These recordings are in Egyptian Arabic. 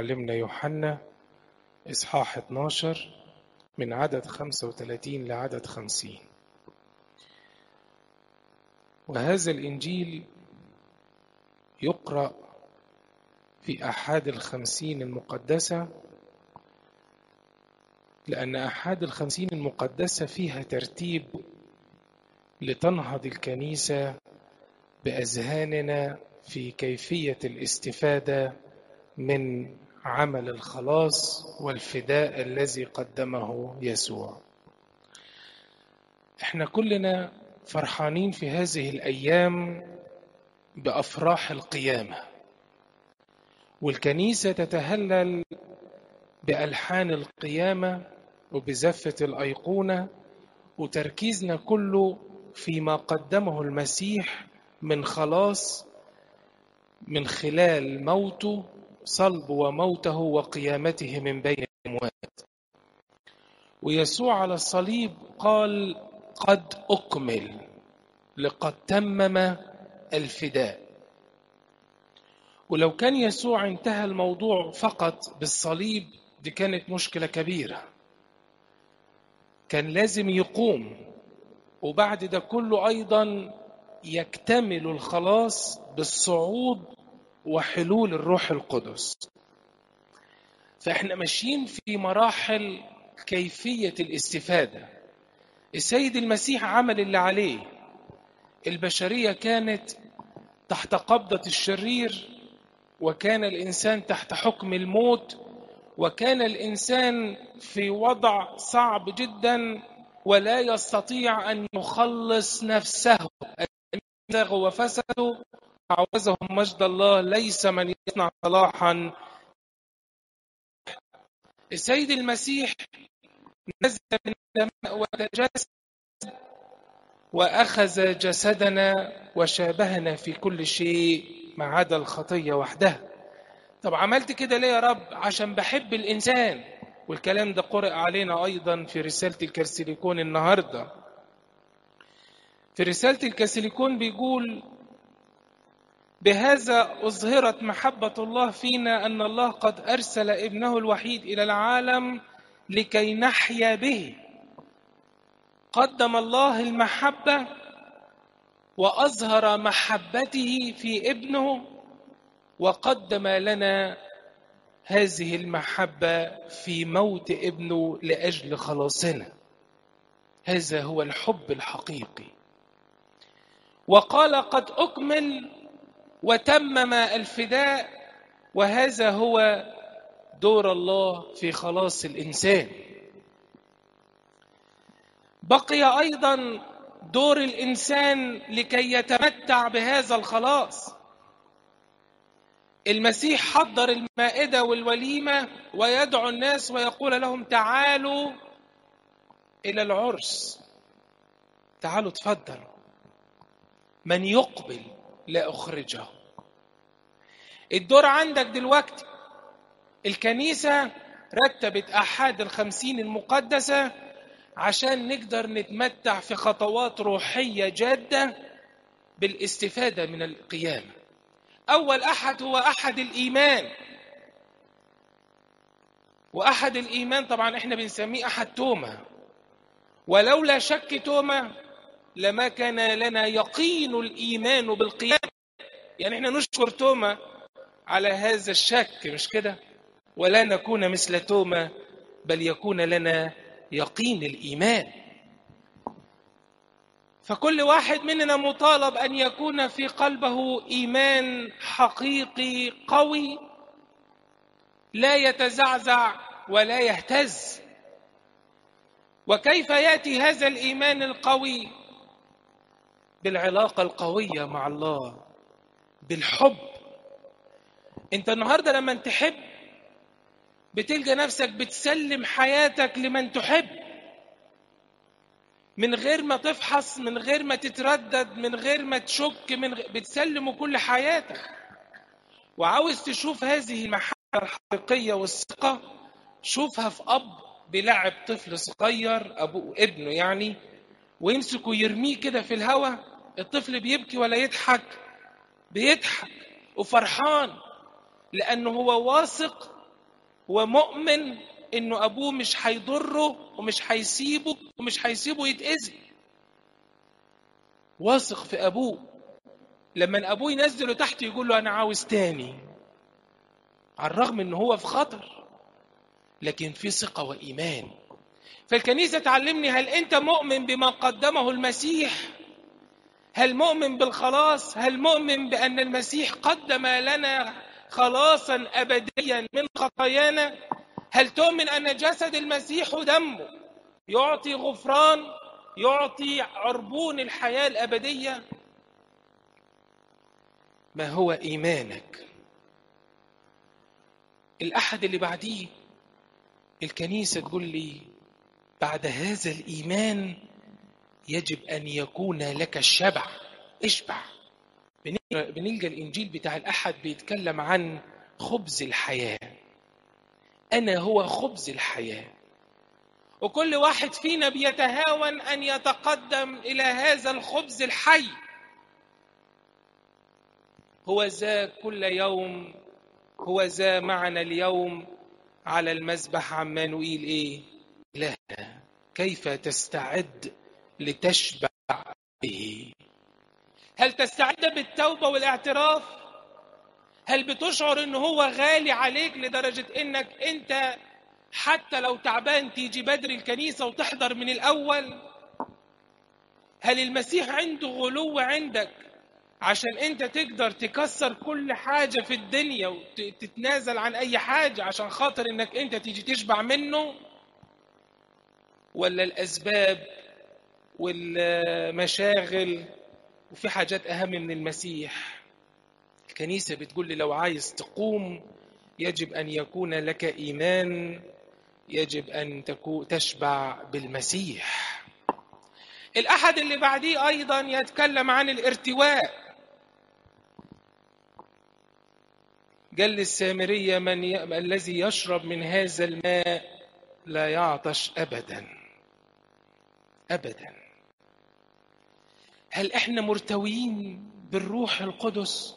معلمنا يوحنا إصحاح 12 من عدد 35 لعدد 50 وهذا الإنجيل يقرأ في أحد الخمسين المقدسة لأن أحد الخمسين المقدسة فيها ترتيب لتنهض الكنيسة بأذهاننا في كيفية الاستفادة من عمل الخلاص والفداء الذي قدمه يسوع. احنا كلنا فرحانين في هذه الأيام بأفراح القيامة. والكنيسة تتهلل بألحان القيامة وبزفة الأيقونة وتركيزنا كله فيما قدمه المسيح من خلاص من خلال موته صلب وموته وقيامته من بين الأموات ويسوع على الصليب قال قد أكمل لقد تمم الفداء ولو كان يسوع انتهى الموضوع فقط بالصليب دي كانت مشكلة كبيرة كان لازم يقوم وبعد ده كله أيضا يكتمل الخلاص بالصعود وحلول الروح القدس فاحنا ماشيين في مراحل كيفية الاستفادة السيد المسيح عمل اللي عليه البشرية كانت تحت قبضة الشرير وكان الإنسان تحت حكم الموت وكان الإنسان في وضع صعب جدا ولا يستطيع أن يخلص نفسه زاغوا وفسدوا عوزهم مجد الله ليس من يصنع صلاحا السيد المسيح نزل من السماء وتجسد واخذ جسدنا وشابهنا في كل شيء ما عدا الخطيه وحدها طب عملت كده ليه يا رب عشان بحب الانسان والكلام ده قرأ علينا ايضا في رساله الكرسيليكون النهارده في رساله الكرسيليكون بيقول بهذا أظهرت محبة الله فينا أن الله قد أرسل ابنه الوحيد إلى العالم لكي نحيا به قدم الله المحبة وأظهر محبته في ابنه وقدم لنا هذه المحبة في موت ابنه لأجل خلاصنا هذا هو الحب الحقيقي وقال قد أكمل وتمم الفداء وهذا هو دور الله في خلاص الانسان بقي ايضا دور الانسان لكي يتمتع بهذا الخلاص المسيح حضر المائده والوليمه ويدعو الناس ويقول لهم تعالوا الى العرس تعالوا تفضلوا من يقبل لا أخرجه الدور عندك دلوقتي الكنيسة رتبت أحد الخمسين المقدسة عشان نقدر نتمتع في خطوات روحية جادة بالاستفادة من القيامة أول أحد هو أحد الإيمان وأحد الإيمان طبعا إحنا بنسميه أحد توما ولولا شك توما لما كان لنا يقين الإيمان بالقيامة يعني احنا نشكر توما على هذا الشك مش كده ولا نكون مثل توما بل يكون لنا يقين الإيمان فكل واحد مننا مطالب أن يكون في قلبه إيمان حقيقي قوي لا يتزعزع ولا يهتز وكيف يأتي هذا الإيمان القوي بالعلاقة القوية مع الله بالحب انت النهاردة لما تحب بتلقى نفسك بتسلم حياتك لمن تحب من غير ما تفحص من غير ما تتردد من غير ما تشك من غير بتسلم كل حياتك وعاوز تشوف هذه المحبة الحقيقية والثقة شوفها في أب بيلعب طفل صغير أبوه ابنه يعني ويمسكه يرميه كده في الهواء الطفل بيبكي ولا يضحك بيضحك وفرحان لأنه هو واثق ومؤمن انه ابوه مش هيضره ومش هيسيبه ومش هيسيبه يتاذي واثق في ابوه لما ابوه ينزله تحت يقول له انا عاوز تاني على الرغم ان هو في خطر لكن في ثقه وايمان فالكنيسه تعلمني هل انت مؤمن بما قدمه المسيح هل مؤمن بالخلاص هل مؤمن بان المسيح قدم لنا خلاصا ابديا من خطايانا هل تؤمن ان جسد المسيح ودمه يعطي غفران يعطي عربون الحياه الابديه ما هو ايمانك الاحد اللي بعديه الكنيسه تقول لي بعد هذا الايمان يجب ان يكون لك الشبع اشبع بنلقى الانجيل بتاع الاحد بيتكلم عن خبز الحياه انا هو خبز الحياه وكل واحد فينا بيتهاون ان يتقدم الى هذا الخبز الحي هو ذا كل يوم هو ذا معنا اليوم على المذبح عمانوئيل ايه لا كيف تستعد لتشبع به هل تستعد بالتوبه والاعتراف هل بتشعر ان هو غالي عليك لدرجه انك انت حتى لو تعبان تيجي بدري الكنيسه وتحضر من الاول هل المسيح عنده غلو عندك عشان انت تقدر تكسر كل حاجه في الدنيا وتتنازل عن اي حاجه عشان خاطر انك انت تيجي تشبع منه ولا الاسباب والمشاغل وفي حاجات اهم من المسيح الكنيسه بتقول لي لو عايز تقوم يجب ان يكون لك ايمان يجب ان تشبع بالمسيح الاحد اللي بعديه ايضا يتكلم عن الارتواء قال للسامرية من ي... الذي يشرب من هذا الماء لا يعطش أبدا أبدا هل احنا مرتويين بالروح القدس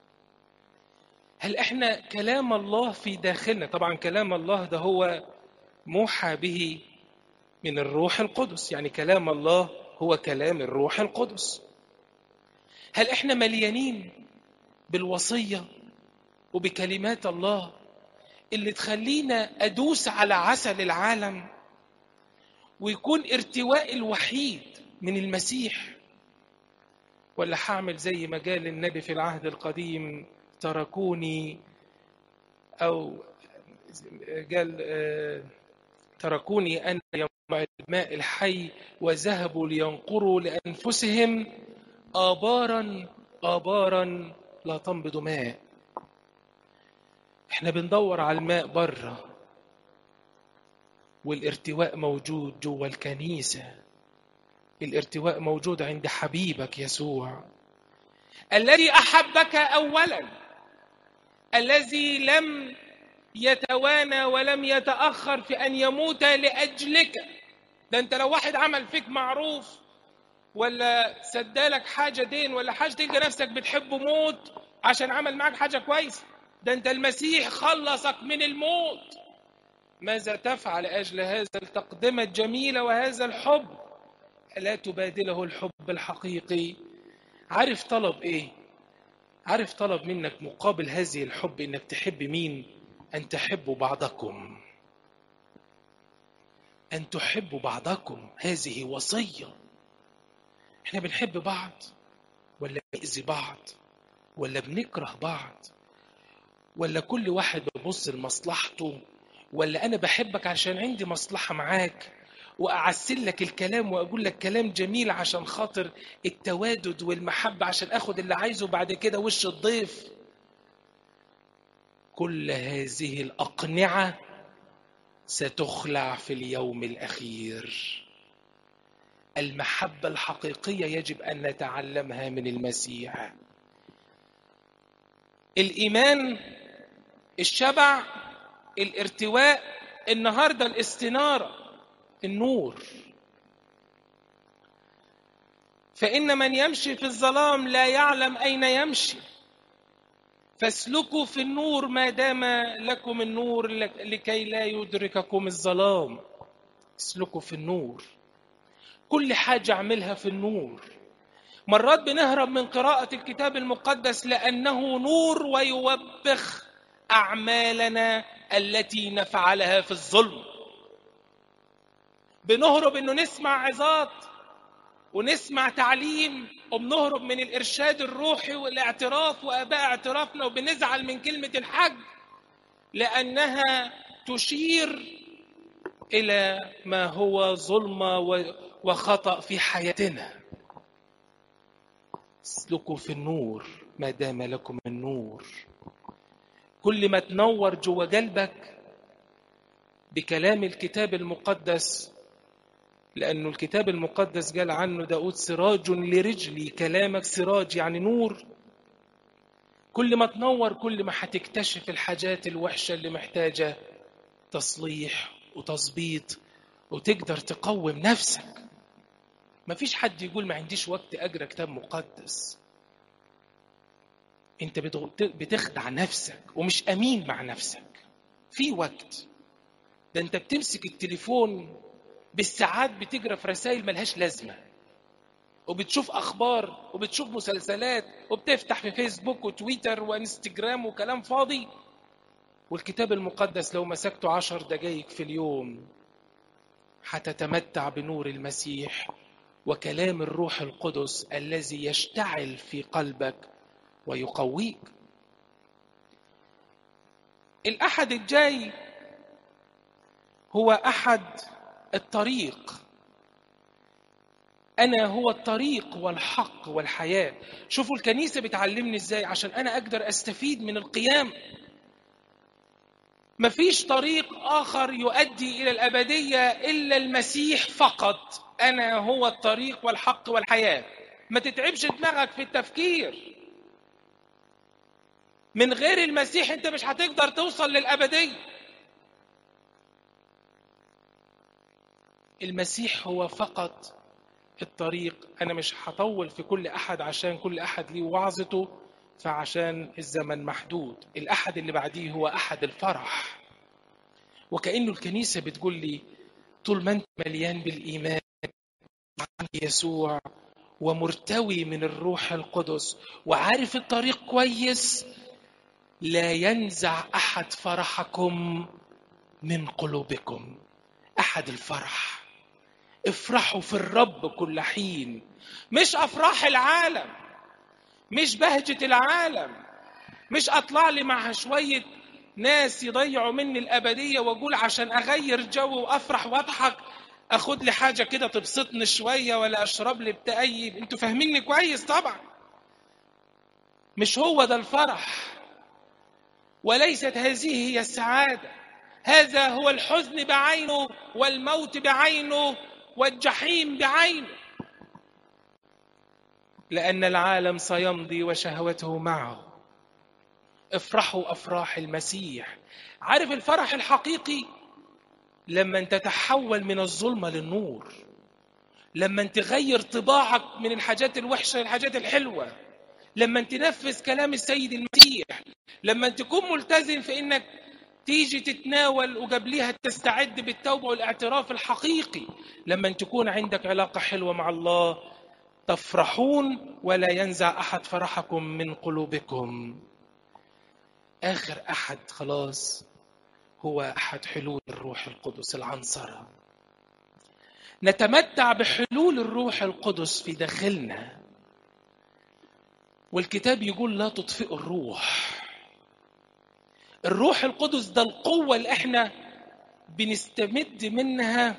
هل احنا كلام الله في داخلنا طبعا كلام الله ده هو موحى به من الروح القدس يعني كلام الله هو كلام الروح القدس هل احنا مليانين بالوصيه وبكلمات الله اللي تخلينا ادوس على عسل العالم ويكون ارتواء الوحيد من المسيح ولا هعمل زي ما قال النبي في العهد القديم تركوني او قال تركوني انا يوم الماء الحي وذهبوا لينقروا لانفسهم ابارا ابارا لا تنبض ماء احنا بندور على الماء بره والارتواء موجود جوه الكنيسه الارتواء موجود عند حبيبك يسوع الذي احبك اولا الذي لم يتوانى ولم يتاخر في ان يموت لاجلك ده انت لو واحد عمل فيك معروف ولا سدالك حاجه دين ولا حاجه تلقى نفسك بتحبه موت عشان عمل معاك حاجه كويسه ده انت المسيح خلصك من الموت ماذا تفعل اجل هذا التقدمه الجميله وهذا الحب لا تبادله الحب الحقيقي عارف طلب ايه عارف طلب منك مقابل هذه الحب انك تحب مين ان تحبوا بعضكم ان تحبوا بعضكم هذه وصيه احنا بنحب بعض ولا بنأذي بعض ولا بنكره بعض ولا كل واحد بيبص لمصلحته ولا انا بحبك عشان عندي مصلحه معاك واعسل لك الكلام واقول لك كلام جميل عشان خاطر التوادد والمحبه عشان اخد اللي عايزه بعد كده وش الضيف كل هذه الاقنعه ستخلع في اليوم الاخير المحبه الحقيقيه يجب ان نتعلمها من المسيح الايمان الشبع الارتواء النهارده الاستناره النور فان من يمشي في الظلام لا يعلم اين يمشي فاسلكوا في النور ما دام لكم النور لكي لا يدرككم الظلام اسلكوا في النور كل حاجة اعملها في النور مرات بنهرب من قراءة الكتاب المقدس لأنه نور ويوبخ أعمالنا التي نفعلها في الظلم بنهرب انه نسمع عظات ونسمع تعليم وبنهرب من الارشاد الروحي والاعتراف واباء اعترافنا وبنزعل من كلمه الحج لانها تشير الى ما هو ظلمه وخطا في حياتنا اسلكوا في النور ما دام لكم النور كل ما تنور جوا قلبك بكلام الكتاب المقدس لأنه الكتاب المقدس قال عنه داود سراج لرجلي كلامك سراج يعني نور كل ما تنور كل ما هتكتشف الحاجات الوحشة اللي محتاجة تصليح وتظبيط وتقدر تقوم نفسك مفيش حد يقول ما عنديش وقت أقرأ كتاب مقدس انت بتخدع نفسك ومش أمين مع نفسك في وقت ده انت بتمسك التليفون بالساعات بتجرى في رسائل ملهاش لازمة وبتشوف أخبار وبتشوف مسلسلات وبتفتح في فيسبوك وتويتر وانستجرام وكلام فاضي والكتاب المقدس لو مسكته عشر دقايق في اليوم هتتمتع بنور المسيح وكلام الروح القدس الذي يشتعل في قلبك ويقويك الأحد الجاي هو أحد الطريق أنا هو الطريق والحق والحياة شوفوا الكنيسة بتعلمني إزاي عشان أنا أقدر أستفيد من القيام مفيش طريق آخر يؤدي إلى الأبدية إلا المسيح فقط أنا هو الطريق والحق والحياة ما تتعبش دماغك في التفكير من غير المسيح أنت مش هتقدر توصل للأبدية المسيح هو فقط الطريق أنا مش هطول في كل أحد عشان كل أحد ليه وعظته فعشان الزمن محدود الأحد اللي بعديه هو أحد الفرح وكأنه الكنيسة بتقول لي طول ما أنت مليان بالإيمان عن يسوع ومرتوي من الروح القدس وعارف الطريق كويس لا ينزع أحد فرحكم من قلوبكم أحد الفرح افرحوا في الرب كل حين مش افراح العالم مش بهجة العالم مش اطلع لي مع شوية ناس يضيعوا مني الابدية واقول عشان اغير جو وافرح واضحك اخد لي حاجة كده تبسطني شوية ولا اشرب لي بتأيب انتوا فاهميني كويس طبعا مش هو ده الفرح وليست هذه هي السعادة هذا هو الحزن بعينه والموت بعينه والجحيم بعينه لأن العالم سيمضي وشهوته معه افرحوا أفراح المسيح عارف الفرح الحقيقي لما تتحول من الظلمة للنور لما تغير طباعك من الحاجات الوحشة للحاجات الحلوة لما تنفذ كلام السيد المسيح لما تكون ملتزم في انك تيجي تتناول وقبليها تستعد بالتوبة والاعتراف الحقيقي لما تكون عندك علاقة حلوة مع الله تفرحون ولا ينزع أحد فرحكم من قلوبكم آخر أحد خلاص هو أحد حلول الروح القدس العنصرة نتمتع بحلول الروح القدس في داخلنا والكتاب يقول لا تطفئوا الروح الروح القدس ده القوة اللي احنا بنستمد منها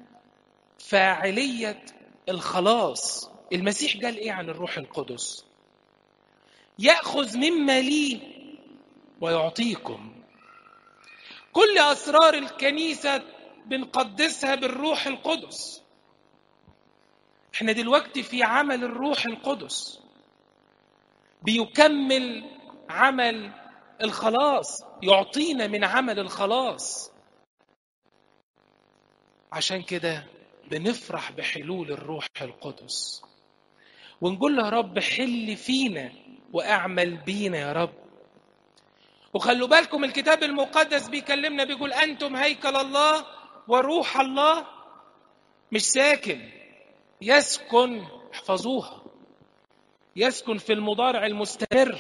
فاعلية الخلاص المسيح قال ايه عن الروح القدس يأخذ مما لي ويعطيكم كل أسرار الكنيسة بنقدسها بالروح القدس احنا دلوقتي في عمل الروح القدس بيكمل عمل الخلاص يعطينا من عمل الخلاص عشان كده بنفرح بحلول الروح القدس ونقول له يا رب حل فينا واعمل بينا يا رب وخلوا بالكم الكتاب المقدس بيكلمنا بيقول أنتم هيكل الله وروح الله مش ساكن يسكن احفظوها يسكن في المضارع المستمر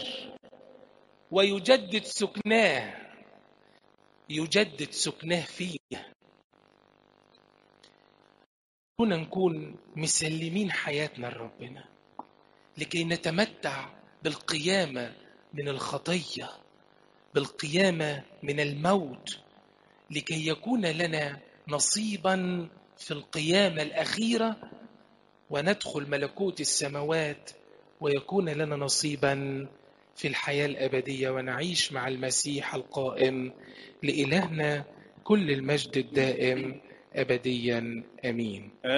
ويجدد سكناه يجدد سكناه فيه كنا نكون مسلمين حياتنا لربنا لكي نتمتع بالقيامة من الخطية بالقيامة من الموت لكي يكون لنا نصيبا في القيامة الأخيرة وندخل ملكوت السماوات ويكون لنا نصيبا في الحياة الأبدية ونعيش مع المسيح القائم لإلهنا كل المجد الدائم أبديا أمين